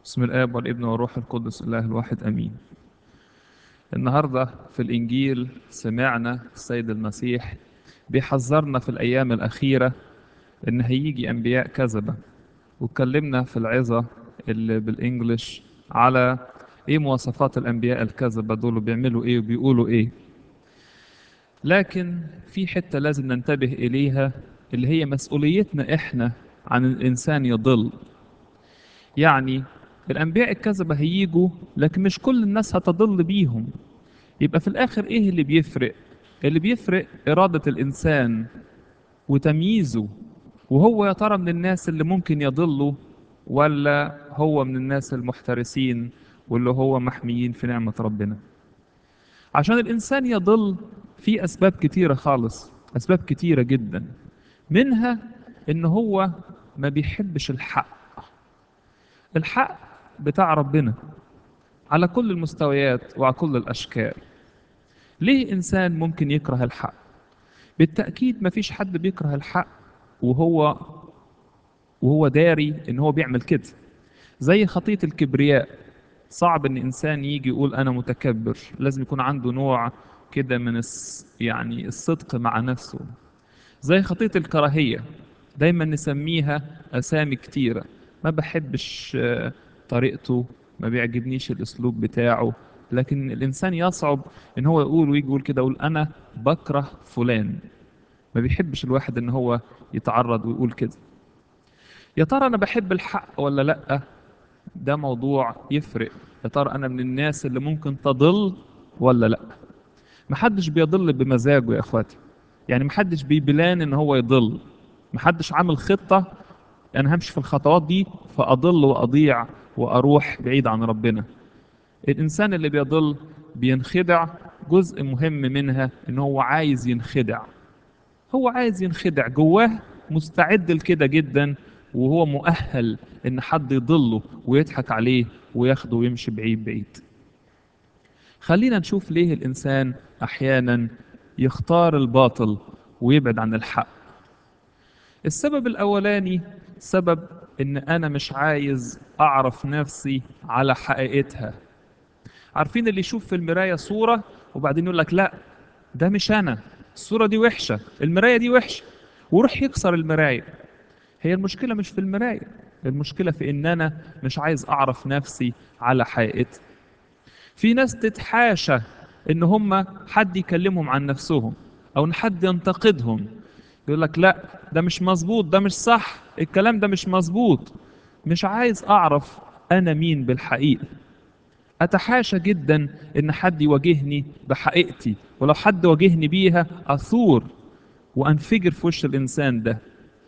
بسم الآب والابن والروح القدس الله الواحد أمين النهاردة في الإنجيل سمعنا السيد المسيح بيحذرنا في الأيام الأخيرة إن هيجي أنبياء كذبة واتكلمنا في العظة اللي بالإنجلش على إيه مواصفات الأنبياء الكذبة دول بيعملوا إيه وبيقولوا إيه لكن في حتة لازم ننتبه إليها اللي هي مسؤوليتنا إحنا عن الإنسان يضل يعني الأنبياء الكذبة هيجوا لكن مش كل الناس هتضل بيهم يبقى في الآخر إيه اللي بيفرق؟ اللي بيفرق إرادة الإنسان وتمييزه وهو يا ترى من الناس اللي ممكن يضلوا ولا هو من الناس المحترسين واللي هو محميين في نعمة ربنا عشان الإنسان يضل في أسباب كتيرة خالص أسباب كتيرة جدا منها إن هو ما بيحبش الحق الحق بتاع ربنا على كل المستويات وعلى كل الأشكال ليه إنسان ممكن يكره الحق بالتأكيد ما فيش حد بيكره الحق وهو وهو داري إن هو بيعمل كده زي خطية الكبرياء صعب إن إنسان يجي يقول أنا متكبر لازم يكون عنده نوع كده من الس يعني الصدق مع نفسه زي خطية الكراهية دايما نسميها أسامي كتيرة ما بحبش طريقته ما بيعجبنيش الاسلوب بتاعه لكن الانسان يصعب ان هو يقول ويجي يقول كده يقول انا بكره فلان ما بيحبش الواحد ان هو يتعرض ويقول كده يا ترى انا بحب الحق ولا لا ده موضوع يفرق يا ترى انا من الناس اللي ممكن تضل ولا لا محدش بيضل بمزاجه يا اخواتي يعني محدش بيبلان ان هو يضل محدش عامل خطه انا همشي في الخطوات دي فاضل واضيع واروح بعيد عن ربنا الانسان اللي بيضل بينخدع جزء مهم منها ان هو عايز ينخدع هو عايز ينخدع جواه مستعد لكده جدا وهو مؤهل ان حد يضله ويضحك عليه وياخده ويمشي بعيد بعيد خلينا نشوف ليه الانسان احيانا يختار الباطل ويبعد عن الحق السبب الاولاني سبب ان انا مش عايز اعرف نفسي على حقيقتها عارفين اللي يشوف في المراية صورة وبعدين يقول لك لا ده مش انا الصورة دي وحشة المراية دي وحشة ويروح يكسر المراية هي المشكلة مش في المراية المشكلة في ان انا مش عايز اعرف نفسي على حقيقتها في ناس تتحاشى ان هم حد يكلمهم عن نفسهم او ان حد ينتقدهم يقول لك لا ده مش مظبوط ده مش صح الكلام ده مش مظبوط مش عايز اعرف انا مين بالحقيقه اتحاشى جدا ان حد يواجهني بحقيقتي ولو حد واجهني بيها اثور وانفجر في وش الانسان ده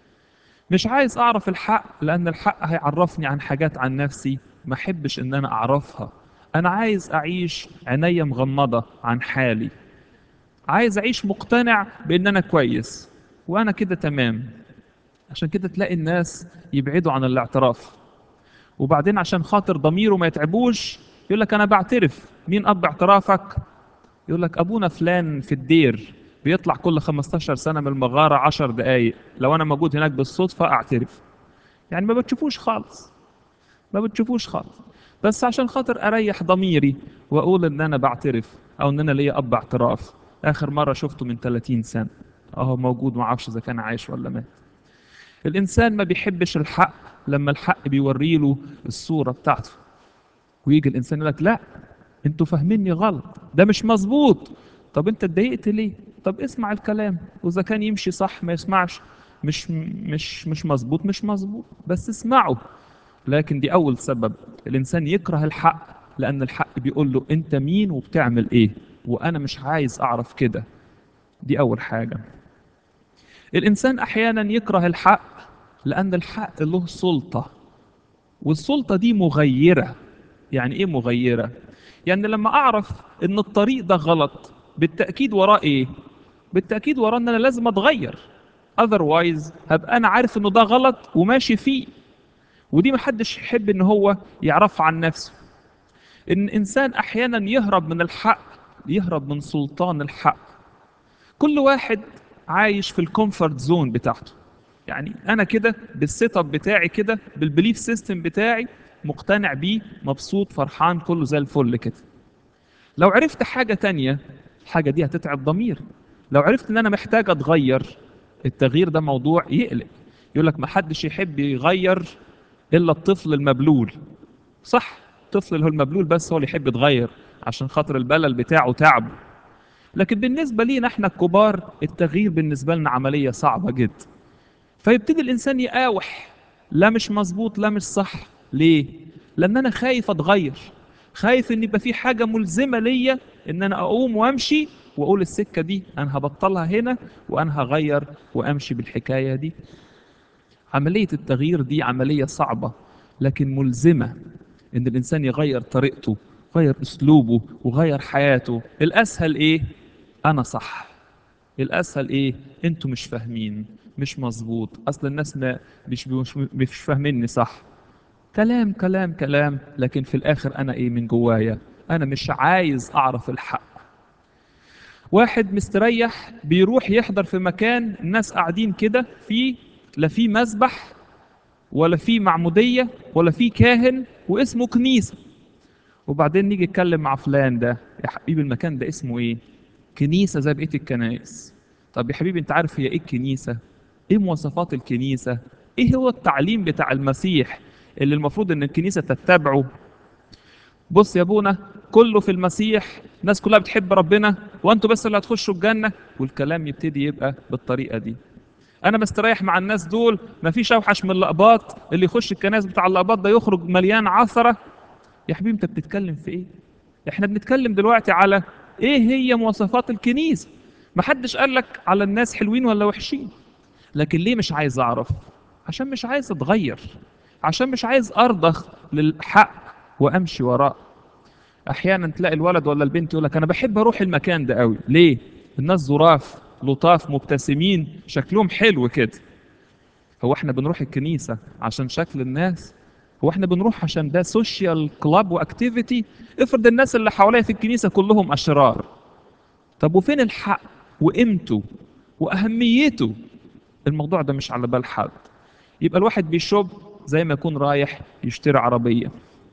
مش عايز اعرف الحق لان الحق هيعرفني عن حاجات عن نفسي ما احبش ان انا اعرفها انا عايز اعيش عينيا مغمضه عن حالي عايز اعيش مقتنع بان انا كويس وانا كده تمام عشان كده تلاقي الناس يبعدوا عن الاعتراف وبعدين عشان خاطر ضميره ما يتعبوش يقول لك انا بعترف مين اب اعترافك يقول لك ابونا فلان في الدير بيطلع كل 15 سنه من المغاره 10 دقايق لو انا موجود هناك بالصدفه اعترف يعني ما بتشوفوش خالص ما بتشوفوش خالص بس عشان خاطر اريح ضميري واقول ان انا بعترف او ان انا ليا اب اعتراف اخر مره شفته من 30 سنه اهو موجود ما اعرفش اذا كان عايش ولا مات الانسان ما بيحبش الحق لما الحق بيوري له الصوره بتاعته ويجي الانسان يقول لك لا انتوا فاهميني غلط ده مش مظبوط طب انت اتضايقت ليه طب اسمع الكلام واذا كان يمشي صح ما يسمعش مش مش مش مظبوط مش مظبوط بس اسمعه لكن دي اول سبب الانسان يكره الحق لان الحق بيقول له انت مين وبتعمل ايه وانا مش عايز اعرف كده دي اول حاجه الإنسان أحيانا يكره الحق لأن الحق له سلطة والسلطة دي مغيرة يعني إيه مغيرة؟ يعني لما أعرف إن الطريق ده غلط بالتأكيد وراه إيه؟ بالتأكيد وراه إن أنا لازم أتغير otherwise هبقى أنا عارف إنه ده غلط وماشي فيه ودي محدش يحب إن هو يعرف عن نفسه إن إنسان أحيانا يهرب من الحق يهرب من سلطان الحق كل واحد عايش في الكومفورت زون بتاعته يعني انا كده بالسيت اب بتاعي كده بالبليف سيستم بتاعي مقتنع بيه مبسوط فرحان كله زي الفل كده لو عرفت حاجة تانية الحاجة دي هتتعب ضميري لو عرفت ان انا محتاج اتغير التغيير ده موضوع يقلق يقول لك ما حدش يحب يغير الا الطفل المبلول صح الطفل اللي هو المبلول بس هو اللي يحب يتغير عشان خاطر البلل بتاعه تعبه لكن بالنسبة لينا احنا الكبار التغيير بالنسبة لنا عملية صعبة جدا فيبتدي الإنسان يقاوح لا مش مظبوط لا مش صح ليه؟ لأن أنا خايف أتغير خايف إن يبقى في حاجة ملزمة ليا إن أنا أقوم وأمشي وأقول السكة دي أنا هبطلها هنا وأنا هغير وأمشي بالحكاية دي عملية التغيير دي عملية صعبة لكن ملزمة إن الإنسان يغير طريقته غير أسلوبه وغير حياته الأسهل إيه؟ أنا صح الأسهل إيه؟ أنتوا مش فاهمين مش مظبوط أصل الناس ما مش مش, مش فاهميني صح كلام كلام كلام لكن في الآخر أنا إيه من جوايا أنا مش عايز أعرف الحق واحد مستريح بيروح يحضر في مكان الناس قاعدين كده في لا في مسبح ولا في معمودية ولا في كاهن واسمه كنيسة وبعدين نيجي نتكلم مع فلان ده يا حبيبي المكان ده اسمه ايه كنيسة زي بقية الكنائس طب يا حبيبي انت عارف هي ايه الكنيسة ايه مواصفات الكنيسة ايه هو التعليم بتاع المسيح اللي المفروض ان الكنيسة تتبعه بص يا ابونا كله في المسيح الناس كلها بتحب ربنا وانتوا بس اللي هتخشوا الجنة والكلام يبتدي يبقى بالطريقة دي انا مستريح مع الناس دول مفيش اوحش من اللقباط اللي يخش الكنائس بتاع اللقباط ده يخرج مليان عثره يا حبيبي انت بتتكلم في ايه احنا بنتكلم دلوقتي على ايه هي مواصفات الكنيسه محدش قال لك على الناس حلوين ولا وحشين لكن ليه مش عايز اعرف عشان مش عايز اتغير عشان مش عايز ارضخ للحق وامشي وراه احيانا تلاقي الولد ولا البنت يقول لك انا بحب اروح المكان ده قوي ليه الناس ظراف لطاف مبتسمين شكلهم حلو كده هو احنا بنروح الكنيسه عشان شكل الناس هو احنا بنروح عشان ده سوشيال كلاب واكتيفيتي افرض الناس اللي حواليا في الكنيسه كلهم اشرار طب وفين الحق وقيمته واهميته الموضوع ده مش على بال حد يبقى الواحد بيشوب زي ما يكون رايح يشتري عربيه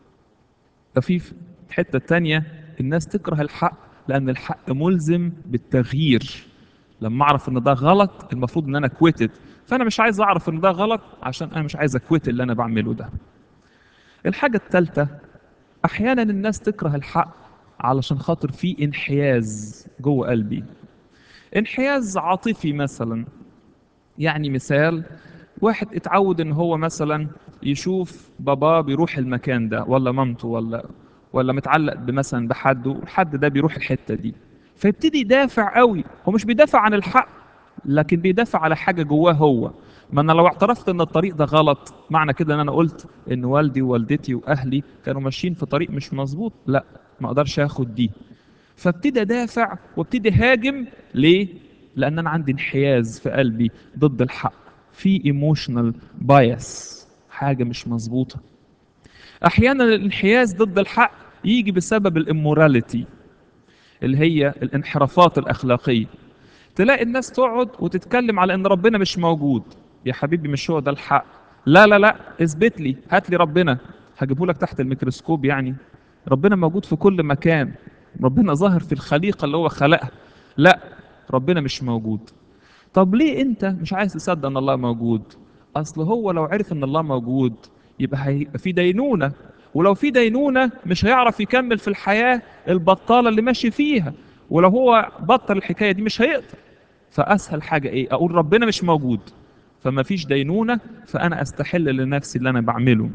ففي الحته التانية الناس تكره الحق لان الحق ملزم بالتغيير لما اعرف ان ده غلط المفروض ان انا كويتد فانا مش عايز اعرف ان ده غلط عشان انا مش عايز اكويت اللي انا بعمله ده الحاجة الثالثة أحيانا الناس تكره الحق علشان خاطر في انحياز جوه قلبي انحياز عاطفي مثلا يعني مثال واحد اتعود ان هو مثلا يشوف باباه بيروح المكان ده ولا مامته ولا ولا متعلق بمثلا بحد والحد ده بيروح الحتة دي فيبتدي يدافع قوي هو مش بيدافع عن الحق لكن بيدافع على حاجة جواه هو ما انا لو اعترفت ان الطريق ده غلط معنى كده ان انا قلت ان والدي ووالدتي واهلي كانوا ماشيين في طريق مش مظبوط لا ما اقدرش اخد دي فابتدي ادافع وابتدي هاجم ليه لان انا عندي انحياز في قلبي ضد الحق في ايموشنال بايس حاجه مش مظبوطه احيانا الانحياز ضد الحق يجي بسبب الاموراليتي اللي هي الانحرافات الاخلاقيه تلاقي الناس تقعد وتتكلم على ان ربنا مش موجود يا حبيبي مش هو ده الحق لا لا لا اثبت لي هات لي ربنا هجيبه لك تحت الميكروسكوب يعني ربنا موجود في كل مكان ربنا ظاهر في الخليقة اللي هو خلقها لا ربنا مش موجود طب ليه انت مش عايز تصدق ان الله موجود اصل هو لو عرف ان الله موجود يبقى هيبقى في دينونة ولو في دينونة مش هيعرف يكمل في الحياة البطالة اللي ماشي فيها ولو هو بطل الحكاية دي مش هيقدر فأسهل حاجة إيه أقول ربنا مش موجود فما فيش دينونة فأنا أستحل لنفسي اللي أنا بعمله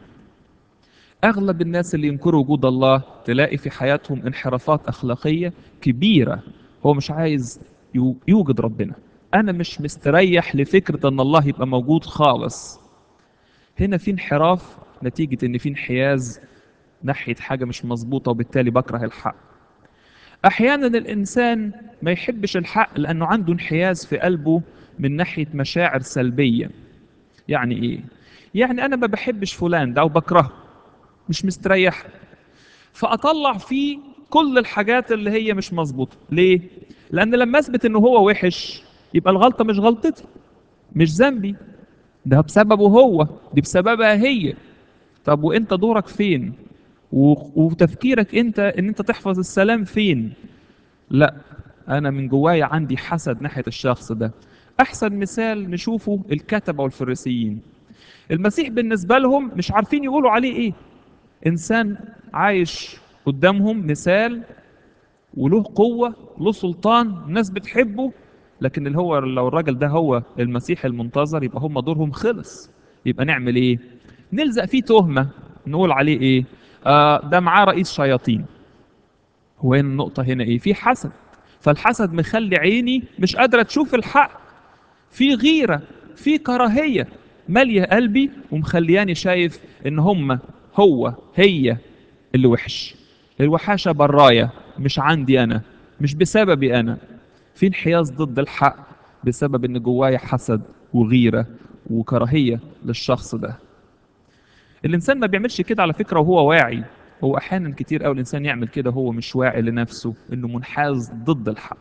أغلب الناس اللي ينكروا وجود الله تلاقي في حياتهم انحرافات أخلاقية كبيرة هو مش عايز يوجد ربنا أنا مش مستريح لفكرة أن الله يبقى موجود خالص هنا في انحراف نتيجة أن في انحياز ناحية حاجة مش مظبوطة وبالتالي بكره الحق احيانا الانسان ما يحبش الحق لانه عنده انحياز في قلبه من ناحيه مشاعر سلبيه يعني ايه يعني انا ما بحبش فلان ده وبكرهه مش مستريح فاطلع فيه كل الحاجات اللي هي مش مظبوطه ليه لان لما اثبت انه هو وحش يبقى الغلطه مش غلطتي مش ذنبي ده بسببه هو دي بسببها هي طب وانت دورك فين و- وتفكيرك انت ان انت تحفظ السلام فين لا انا من جوايا عندي حسد ناحيه الشخص ده احسن مثال نشوفه الكتبه والفريسيين المسيح بالنسبه لهم مش عارفين يقولوا عليه ايه انسان عايش قدامهم مثال وله قوه له سلطان الناس بتحبه لكن اللي هو لو الراجل ده هو المسيح المنتظر يبقى هم دورهم خلص يبقى نعمل ايه نلزق فيه تهمه نقول عليه ايه آه ده معاه رئيس شياطين هو هنا النقطة هنا إيه؟ في حسد فالحسد مخلي عيني مش قادرة تشوف الحق في غيرة في كراهية مالية قلبي ومخلياني شايف إن هم هو هي اللي وحش الوحاشة برايا مش عندي أنا مش بسببي أنا في انحياز ضد الحق بسبب إن جوايا حسد وغيرة وكراهية للشخص ده الانسان ما بيعملش كده على فكره وهو واعي هو احيانا كتير قوي الانسان يعمل كده وهو مش واعي لنفسه انه منحاز ضد الحق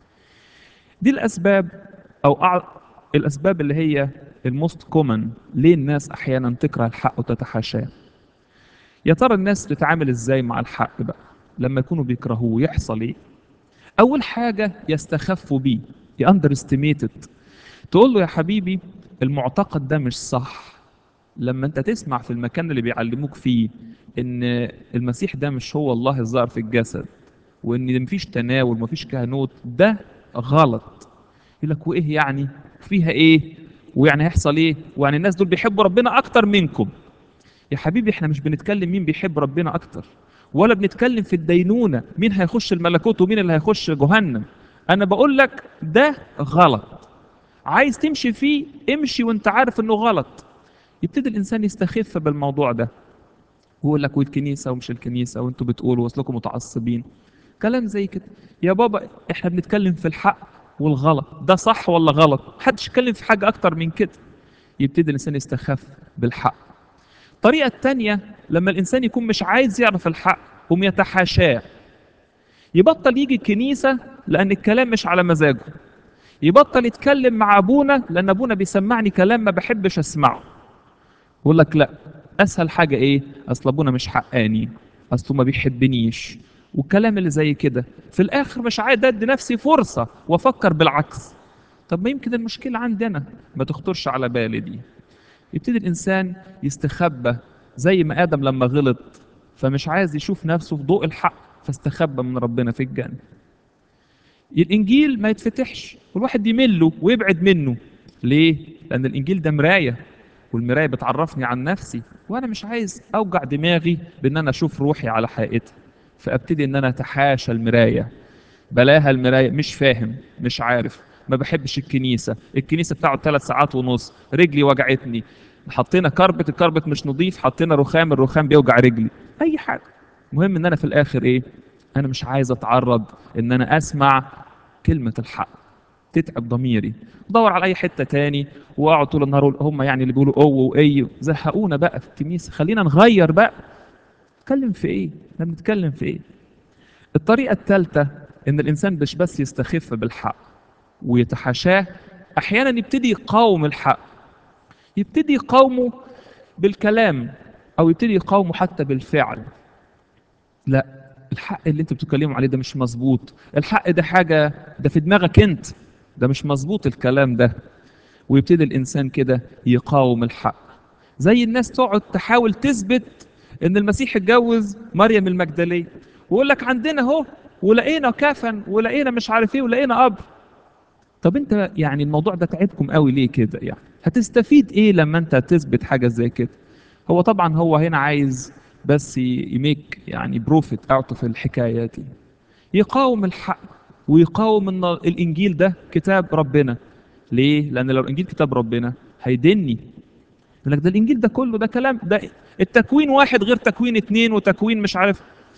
دي الاسباب او أع... الاسباب اللي هي الموست كومن ليه الناس احيانا تكره الحق وتتحاشاه يا ترى الناس تتعامل ازاي مع الحق بقى لما يكونوا بيكرهوه يحصل ايه اول حاجه يستخفوا بيه ياندرستيميتد تقول له يا حبيبي المعتقد ده مش صح لما انت تسمع في المكان اللي بيعلموك فيه ان المسيح ده مش هو الله الظاهر في الجسد وان مفيش تناول مفيش كهنوت ده غلط يقول لك وايه يعني فيها ايه ويعني هيحصل ايه ويعني الناس دول بيحبوا ربنا اكتر منكم يا حبيبي احنا مش بنتكلم مين بيحب ربنا اكتر ولا بنتكلم في الدينونة مين هيخش الملكوت ومين اللي هيخش جهنم انا بقول لك ده غلط عايز تمشي فيه امشي وانت عارف انه غلط يبتدي الانسان يستخف بالموضوع ده ويقول لك والكنيسه ومش الكنيسه وانتوا بتقولوا واصلكم متعصبين كلام زي كده يا بابا احنا بنتكلم في الحق والغلط ده صح ولا غلط محدش يتكلم في حاجه اكتر من كده يبتدي الانسان يستخف بالحق الطريقه الثانيه لما الانسان يكون مش عايز يعرف الحق قوم يتحاشاه يبطل يجي الكنيسه لان الكلام مش على مزاجه يبطل يتكلم مع ابونا لان ابونا بيسمعني كلام ما بحبش اسمعه يقول لك لا اسهل حاجه ايه اصل ابونا مش حقاني اصله ما بيحبنيش والكلام اللي زي كده في الاخر مش عايز ادي نفسي فرصه وافكر بالعكس طب ما يمكن المشكله عندي انا ما تخطرش على بالي دي يبتدي الانسان يستخبى زي ما ادم لما غلط فمش عايز يشوف نفسه في ضوء الحق فاستخبى من ربنا في الجنه الانجيل ما يتفتحش والواحد يمل له ويبعد منه ليه لان الانجيل ده مرايه والمرايه بتعرفني عن نفسي وانا مش عايز اوجع دماغي بان انا اشوف روحي على حقيقتها فابتدي ان انا اتحاشى المرايه بلاها المرايه مش فاهم مش عارف ما بحبش الكنيسه الكنيسه بتقعد ثلاث ساعات ونص رجلي وجعتني حطينا كربت الكربت مش نظيف حطينا رخام الرخام بيوجع رجلي اي حاجه المهم ان انا في الاخر ايه انا مش عايز اتعرض ان انا اسمع كلمه الحق تتعب ضميري ادور على اي حته تاني واقعد طول النهار اقول هم يعني اللي بيقولوا او واي زهقونا بقى في الكنيسه خلينا نغير بقى نتكلم في ايه احنا بنتكلم في ايه الطريقه الثالثه ان الانسان مش بس يستخف بالحق ويتحاشاه احيانا يبتدي يقاوم الحق يبتدي يقاومه بالكلام او يبتدي يقاومه حتى بالفعل لا الحق اللي انت بتتكلموا عليه ده مش مظبوط الحق ده حاجه ده في دماغك انت ده مش مظبوط الكلام ده ويبتدي الانسان كده يقاوم الحق زي الناس تقعد تحاول تثبت ان المسيح اتجوز مريم المجدليه ويقول لك عندنا اهو ولقينا كفن ولقينا مش عارف ايه ولقينا قبر طب انت يعني الموضوع ده تعبكم قوي ليه كده يعني هتستفيد ايه لما انت تثبت حاجه زي كده هو طبعا هو هنا عايز بس يميك يعني بروفيت اوت في الحكايه دي يقاوم الحق ويقاوم ان الانجيل ده كتاب ربنا ليه لان لو الانجيل كتاب ربنا هيدني يقول لك ده الانجيل ده كله ده كلام ده التكوين واحد غير تكوين اتنين وتكوين مش عارف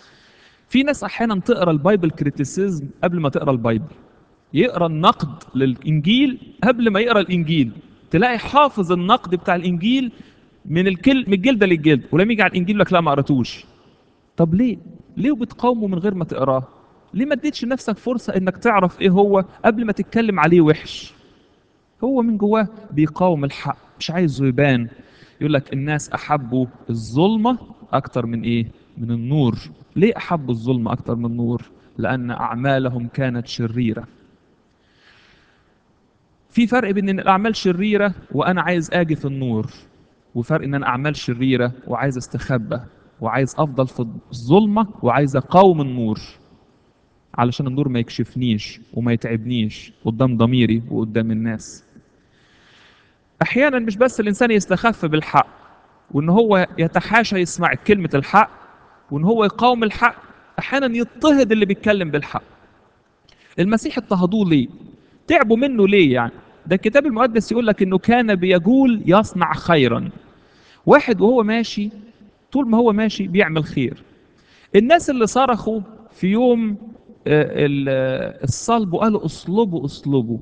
في ناس احيانا تقرا البايبل كريتيسيزم قبل ما تقرا البايبل يقرا النقد للانجيل قبل ما يقرا الانجيل تلاقي حافظ النقد بتاع الانجيل من الكل من الجلده للجلد ولما يجي على الانجيل لك لا ما قراتوش طب ليه ليه بتقاومه من غير ما تقراه ليه ما اديتش نفسك فرصه انك تعرف ايه هو قبل ما تتكلم عليه وحش هو من جواه بيقاوم الحق مش عايزه يبان يقول لك الناس احبوا الظلمه اكتر من ايه من النور ليه احبوا الظلمه اكتر من النور لان اعمالهم كانت شريره في فرق بين ان الاعمال شريره وانا عايز اجي في النور وفرق ان انا اعمال شريره وعايز استخبى وعايز افضل في الظلمه وعايز اقاوم النور علشان النور ما يكشفنيش وما يتعبنيش قدام ضميري وقدام الناس احيانا مش بس الانسان يستخف بالحق وان هو يتحاشى يسمع كلمه الحق وان هو يقاوم الحق احيانا يضطهد اللي بيتكلم بالحق المسيح اضطهدوه ليه تعبوا منه ليه يعني ده الكتاب المقدس يقول لك انه كان بيقول يصنع خيرا واحد وهو ماشي طول ما هو ماشي بيعمل خير الناس اللي صرخوا في يوم آه، ال- آه، الصلب وقالوا اصلبوا اصلبوا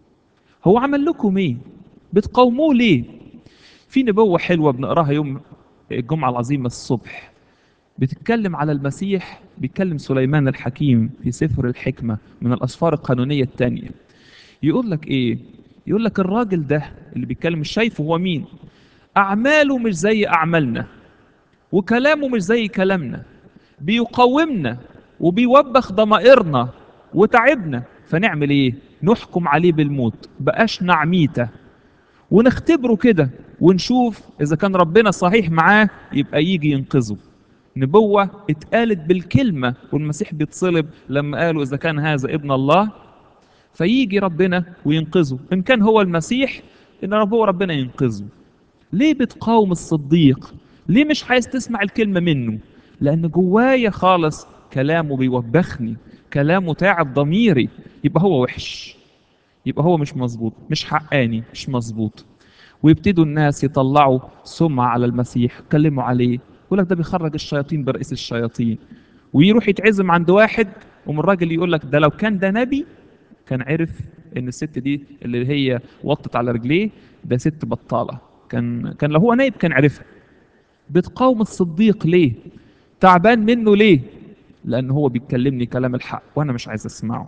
هو عمل لكم ايه بتقاوموه ليه في نبوة حلوة بنقراها يوم الجمعة العظيمة الصبح بتتكلم على المسيح بيتكلم سليمان الحكيم في سفر الحكمة من الأسفار القانونية الثانية يقول لك ايه يقول لك الراجل ده اللي بيتكلم مش شايفه هو مين اعماله مش زي اعمالنا وكلامه مش زي كلامنا بيقاومنا وبيوبخ ضمائرنا وتعبنا فنعمل ايه نحكم عليه بالموت بقاش نعميته ونختبره كده ونشوف اذا كان ربنا صحيح معاه يبقى يجي ينقذه نبوة اتقالت بالكلمة والمسيح بيتصلب لما قالوا إذا كان هذا ابن الله فيجي ربنا وينقذه إن كان هو المسيح إن رب هو ربنا ينقذه ليه بتقاوم الصديق ليه مش عايز تسمع الكلمة منه لأن جوايا خالص كلامه بيوبخني كلامه تعب ضميري يبقى هو وحش يبقى هو مش مظبوط مش حقاني مش مظبوط ويبتدوا الناس يطلعوا سمعة على المسيح يتكلموا عليه يقول لك ده بيخرج الشياطين برئيس الشياطين ويروح يتعزم عند واحد ومن الراجل يقول لك ده لو كان ده نبي كان عرف ان الست دي اللي هي وطت على رجليه ده ست بطالة كان كان لو هو نايب كان عرفها بتقاوم الصديق ليه تعبان منه ليه لان هو بيتكلمني كلام الحق وانا مش عايز اسمعه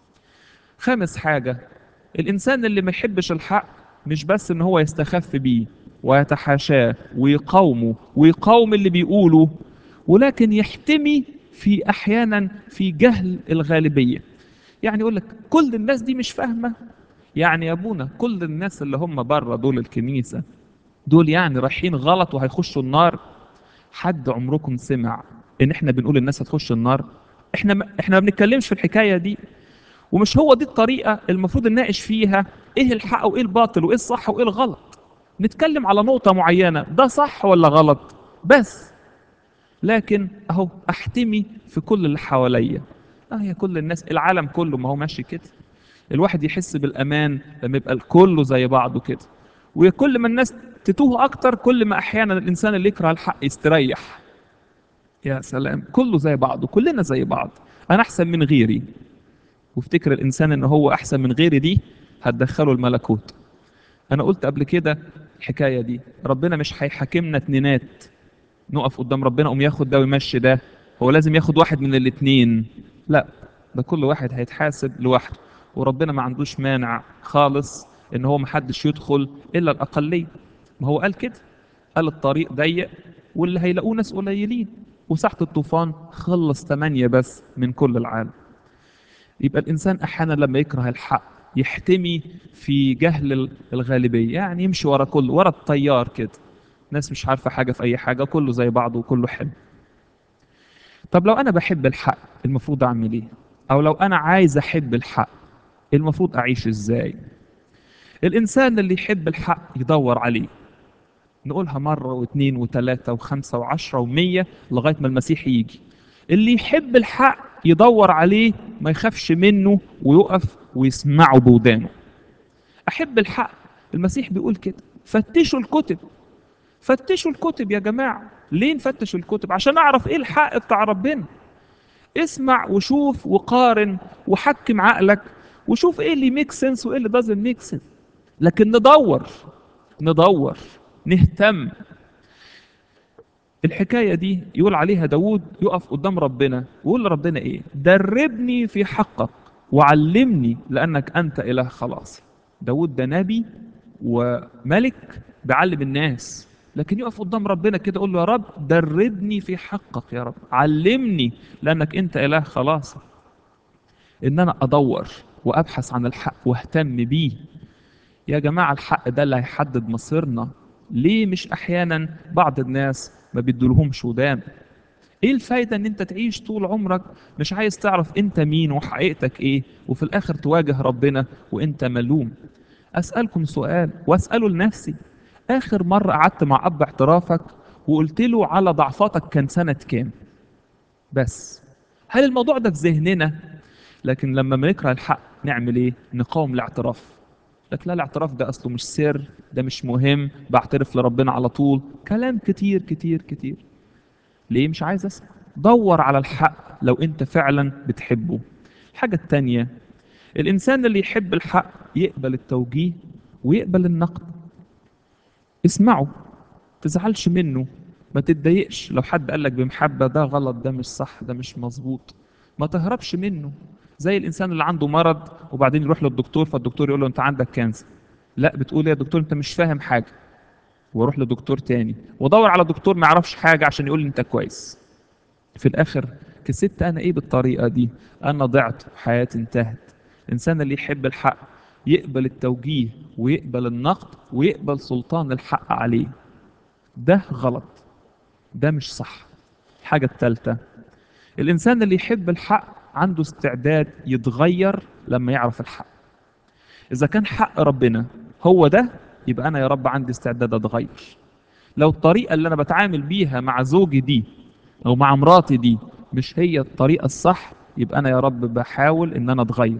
خامس حاجة الإنسان اللي ما يحبش الحق مش بس إن هو يستخف بيه ويتحاشاه ويقاومه ويقاوم اللي بيقوله ولكن يحتمي في أحيانا في جهل الغالبية يعني يقول لك كل الناس دي مش فاهمة يعني يا أبونا كل الناس اللي هم بره دول الكنيسة دول يعني رايحين غلط وهيخشوا النار حد عمركم سمع ان احنا بنقول الناس هتخش النار احنا ما احنا ما بنتكلمش في الحكايه دي ومش هو دي الطريقة المفروض نناقش فيها ايه الحق وايه الباطل وايه الصح وايه الغلط نتكلم على نقطة معينة ده صح ولا غلط بس لكن اهو احتمي في كل اللي حواليا اه هي كل الناس العالم كله ما هو ماشي كده الواحد يحس بالامان لما يبقى كله زي بعضه كده وكل ما الناس تتوه اكتر كل ما احيانا الانسان اللي يكره الحق يستريح يا سلام كله زي بعضه كلنا زي بعض انا احسن من غيري وافتكر الانسان ان هو احسن من غيري دي هتدخله الملكوت انا قلت قبل كده الحكايه دي ربنا مش هيحاكمنا اتنينات نقف قدام ربنا قوم ياخد ده ويمشي ده هو لازم ياخد واحد من الاتنين لا ده كل واحد هيتحاسب لوحده وربنا ما عندوش مانع خالص ان هو محدش يدخل الا الاقليه ما هو قال كده قال الطريق ضيق واللي هيلاقوه ناس قليلين وساحة الطوفان خلص ثمانية بس من كل العالم يبقى الإنسان أحيانا لما يكره الحق يحتمي في جهل الغالبية يعني يمشي ورا كله ورا التيار كده ناس مش عارفة حاجة في أي حاجة كله زي بعضه وكله حلو طب لو أنا بحب الحق المفروض أعمل إيه؟ أو لو أنا عايز أحب الحق المفروض أعيش إزاي؟ الإنسان اللي يحب الحق يدور عليه نقولها مرة واثنين وثلاثة وخمسة وعشرة ومية لغاية ما المسيح يجي اللي يحب الحق يدور عليه ما يخافش منه ويقف ويسمعه بودانه أحب الحق المسيح بيقول كده فتشوا الكتب فتشوا الكتب يا جماعة ليه نفتش الكتب عشان أعرف إيه الحق بتاع ربنا اسمع وشوف وقارن وحكم عقلك وشوف إيه اللي ميك سنس وإيه اللي دازنت ميك سنس لكن ندور ندور نهتم الحكاية دي يقول عليها داود يقف قدام ربنا ويقول لربنا ايه دربني في حقك وعلمني لأنك أنت إله خلاص داود ده نبي وملك بيعلم الناس لكن يقف قدام ربنا كده يقول له يا رب دربني في حقك يا رب علمني لانك انت اله خلاص ان انا ادور وابحث عن الحق واهتم بيه يا جماعه الحق ده اللي هيحدد مصيرنا ليه مش احيانا بعض الناس ما بيدولهمش ودان ايه الفايده ان انت تعيش طول عمرك مش عايز تعرف انت مين وحقيقتك ايه وفي الاخر تواجه ربنا وانت ملوم اسالكم سؤال واساله لنفسي اخر مره قعدت مع اب اعترافك وقلت له على ضعفاتك كان سنه كام بس هل الموضوع ده في ذهننا لكن لما بنكره الحق نعمل ايه نقاوم الاعتراف لك لا الاعتراف ده اصله مش سر ده مش مهم بعترف لربنا على طول كلام كتير كتير كتير ليه مش عايز اسمع دور على الحق لو انت فعلا بتحبه الحاجة التانية الانسان اللي يحب الحق يقبل التوجيه ويقبل النقد اسمعه تزعلش منه ما تتضايقش لو حد قالك بمحبة ده غلط ده مش صح ده مش مظبوط ما تهربش منه زي الانسان اللي عنده مرض وبعدين يروح للدكتور فالدكتور يقول له انت عندك كانسر لا بتقول يا دكتور انت مش فاهم حاجه واروح لدكتور تاني وادور على دكتور ما يعرفش حاجه عشان يقول لي انت كويس في الاخر كسبت انا ايه بالطريقه دي انا ضعت وحياتي انتهت الانسان اللي يحب الحق يقبل التوجيه ويقبل النقد ويقبل سلطان الحق عليه ده غلط ده مش صح الحاجه الثالثه الانسان اللي يحب الحق عنده استعداد يتغير لما يعرف الحق اذا كان حق ربنا هو ده يبقى انا يا رب عندي استعداد اتغير لو الطريقه اللي انا بتعامل بيها مع زوجي دي او مع مراتي دي مش هي الطريقه الصح يبقى انا يا رب بحاول ان انا اتغير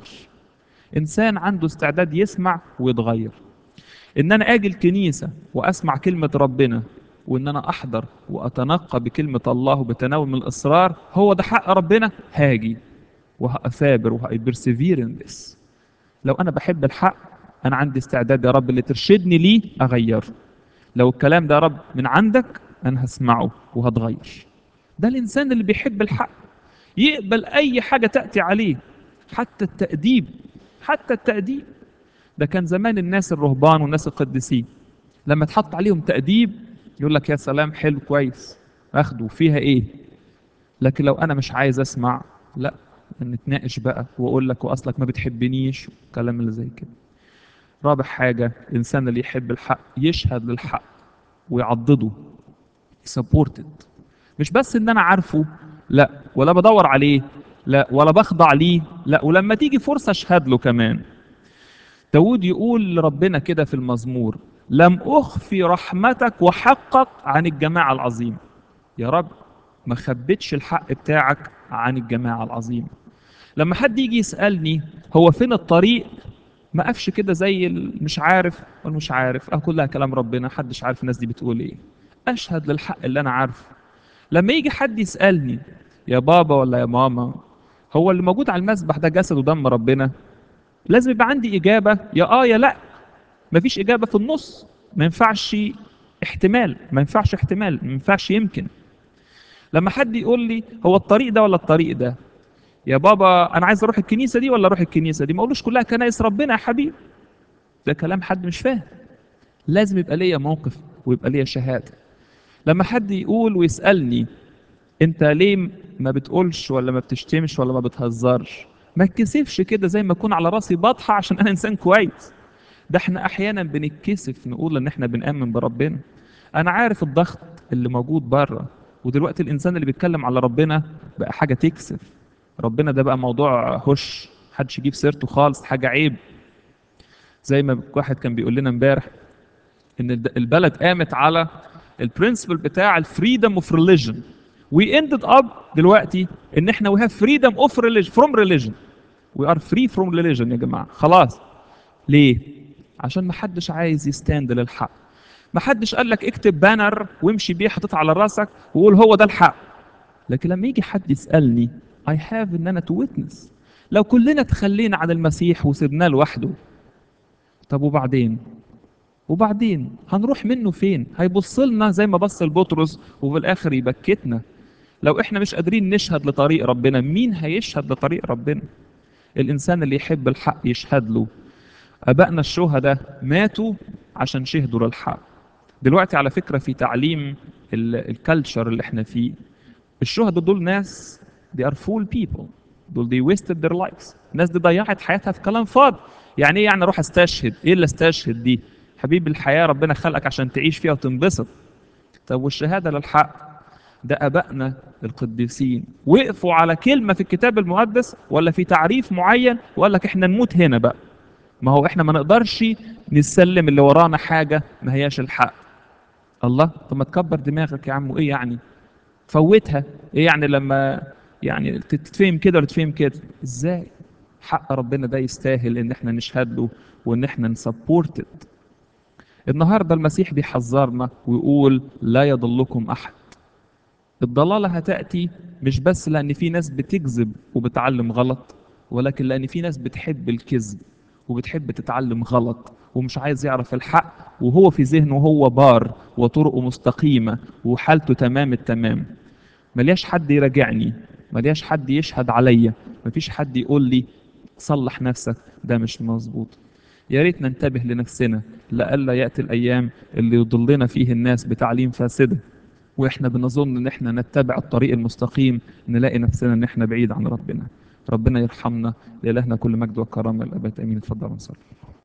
انسان عنده استعداد يسمع ويتغير ان انا اجي الكنيسه واسمع كلمه ربنا وان انا احضر واتنقى بكلمه الله بتناول من الاصرار هو ده حق ربنا هاجي وهأثابر وهأبرسيفير ان ذس لو انا بحب الحق انا عندي استعداد يا رب اللي ترشدني ليه اغيره لو الكلام ده يا رب من عندك انا هسمعه وهتغير ده الانسان اللي بيحب الحق يقبل اي حاجه تاتي عليه حتى التاديب حتى التاديب ده كان زمان الناس الرهبان والناس القديسين لما تحط عليهم تاديب يقول لك يا سلام حلو كويس اخده فيها ايه لكن لو انا مش عايز اسمع لا نتناقش بقى واقول لك واصلك ما بتحبنيش كلام اللي زي كده رابع حاجة الإنسان اللي يحب الحق يشهد للحق ويعضده سبورتد مش بس إن أنا عارفه لا ولا بدور عليه لا ولا بخضع ليه لا ولما تيجي فرصة أشهد له كمان داود يقول لربنا كده في المزمور لم أخفي رحمتك وحقك عن الجماعة العظيمة يا رب ما خبتش الحق بتاعك عن الجماعة العظيمة لما حد يجي يسألني هو فين الطريق ما قفش كده زي مش عارف والمش عارف اه كلها كلام ربنا محدش عارف الناس دي بتقول ايه اشهد للحق اللي انا عارفه لما يجي حد يسالني يا بابا ولا يا ماما هو اللي موجود على المسبح ده جسد ودم ربنا لازم يبقى عندي اجابه يا اه يا لا مفيش اجابه في النص ما ينفعش احتمال ما ينفعش احتمال ما ينفعش يمكن لما حد يقول لي هو الطريق ده ولا الطريق ده يا بابا انا عايز اروح الكنيسه دي ولا اروح الكنيسه دي ما اقولوش كلها كنايس ربنا يا حبيبي ده كلام حد مش فاهم لازم يبقى ليا موقف ويبقى ليا شهاده لما حد يقول ويسالني انت ليه ما بتقولش ولا ما بتشتمش ولا ما بتهزرش ما تكسفش كده زي ما اكون على راسي بطحه عشان انا انسان كويس ده احنا احيانا بنتكسف نقول ان احنا بنامن بربنا انا عارف الضغط اللي موجود بره ودلوقتي الانسان اللي بيتكلم على ربنا بقى حاجه تكسف ربنا ده بقى موضوع هش محدش يجيب سيرته خالص حاجه عيب زي ما واحد كان بيقول لنا امبارح ان البلد قامت على البرنسبل بتاع الفريدم اوف ريليجن وي اندد اب دلوقتي ان احنا وي هاف فريدم اوف ريليجن فروم ريليجن وي ار فري فروم ريليجن يا جماعه خلاص ليه عشان ما حدش عايز يستاند للحق ما حدش قال لك اكتب بانر وامشي بيه حاطط على راسك وقول هو ده الحق لكن لما يجي حد يسالني I have ان انا تو witness لو كلنا تخلينا عن المسيح وسيبناه لوحده طب وبعدين وبعدين هنروح منه فين هيبص لنا زي ما بص لبطرس وفي الاخر يبكتنا لو احنا مش قادرين نشهد لطريق ربنا مين هيشهد لطريق ربنا الانسان اللي يحب الحق يشهد له ابائنا الشهداء ماتوا عشان شهدوا للحق دلوقتي على فكرة في تعليم الكالتشر اللي احنا فيه الشهداء دول ناس they are full people دول they wasted their lives الناس دي ضيعت حياتها في كلام فاضي يعني ايه يعني اروح استشهد ايه اللي استشهد دي حبيبي الحياة ربنا خلقك عشان تعيش فيها وتنبسط طب والشهادة للحق ده ابائنا القديسين وقفوا على كلمة في الكتاب المقدس ولا في تعريف معين وقال لك احنا نموت هنا بقى ما هو احنا ما نقدرش نسلم اللي ورانا حاجة ما هياش الحق الله طب ما تكبر دماغك يا عم وايه يعني فوتها ايه يعني لما يعني تتفهم كده ولا تتفهم كده ازاي حق ربنا ده يستاهل ان احنا نشهد له وان احنا نسبورت النهارده المسيح بيحذرنا ويقول لا يضلكم احد الضلاله هتاتي مش بس لان في ناس بتكذب وبتعلم غلط ولكن لان في ناس بتحب الكذب وبتحب تتعلم غلط ومش عايز يعرف الحق وهو في ذهنه هو بار وطرقه مستقيمه وحالته تمام التمام ملياش حد يراجعني ملياش حد يشهد عليا مفيش حد يقول لي صلح نفسك ده مش مظبوط يا ريت ننتبه لنفسنا لئلا ياتي الايام اللي يضلنا فيه الناس بتعليم فاسده واحنا بنظن ان احنا نتبع الطريق المستقيم نلاقي نفسنا ان احنا بعيد عن ربنا ربنا يرحمنا لإلهنا كل مجد وكرامه الابد امين اتفضلوا نصلي